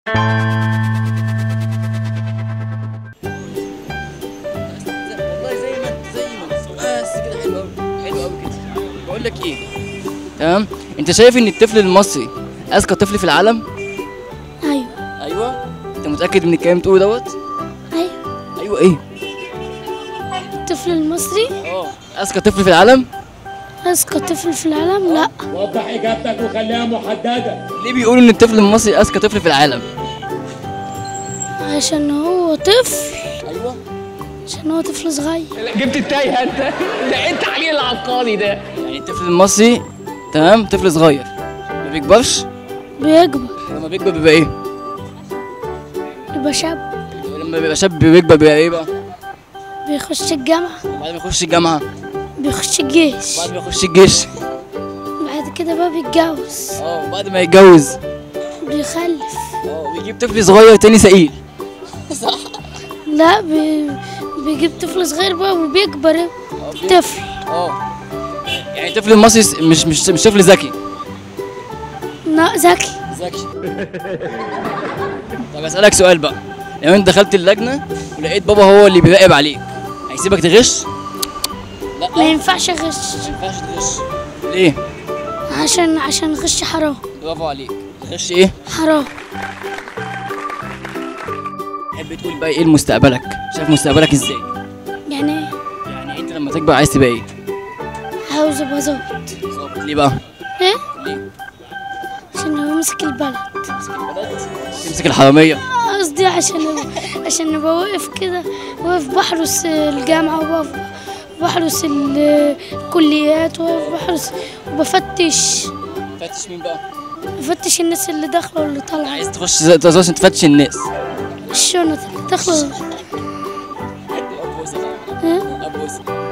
والله زي ما انت زي ما انت بس كده حلو قوي حلو قوي كده بقول لك ايه تمام انت شايف ان الطفل المصري اذكى طفل في العالم ايوه ايوه انت متاكد من الكلام بتقوله دوت ايوه ايوه ايه الطفل المصري اه اذكى طفل في العالم اذكى طفل في العالم لا وضح اجابتك وخليها محدده ليه بيقولوا ان الطفل المصري اذكى طفل في العالم عشان هو طفل ايوه عشان هو طفل صغير جبت التايهه انت ده انت عليه العبقري ده يعني الطفل المصري تمام طفل صغير ما بيكبرش بيكبر لما بيكبر بيبقى ايه يبقى شاب لما بيبقى شاب بيكبر بيبقى ايه بقى بيخش الجامعة بعد ما يخش الجامعه بيخش الجيش بعد ما يخش الجيش بعد كده بقى بيتجوز اه وبعد ما يتجوز بيخلف اه ويجيب طفل صغير تاني سئيل لا بي... بيجيب طفل صغير بقى وبيكبر طفل اه يعني الطفل المصري س- مش مش مش طفل ذكي لا ذكي ذكي طب اسالك سؤال بقى لو انت دخلت اللجنه ولقيت بابا هو اللي بيراقب عليك هيسيبك تغش لا ما ينفعش اغش ما ينفعش تغش ليه عشان عشان غش حرام برافو عليك تغش ايه حرام تحب تقول بقى ايه لمستقبلك شايف مستقبلك ازاي يعني ايه يعني انت لما تكبر عايز تبقى ايه عاوز ابقى ظابط ظابط ليه بقى ايه ليه عشان هو مسك البلد تمسك الحراميه قصدي عشان عشان نبقى واقف كده واقف بحرس الجامعة وواقف بحرس ال- الكليات واقف بحرس وبفتش فتش مين بقى بفتش الناس اللي داخلة واللي طالعة عايز تخش تخش عشان تفتش الناس الشنط اللي داخلة اب وسط إيه؟ اب وسط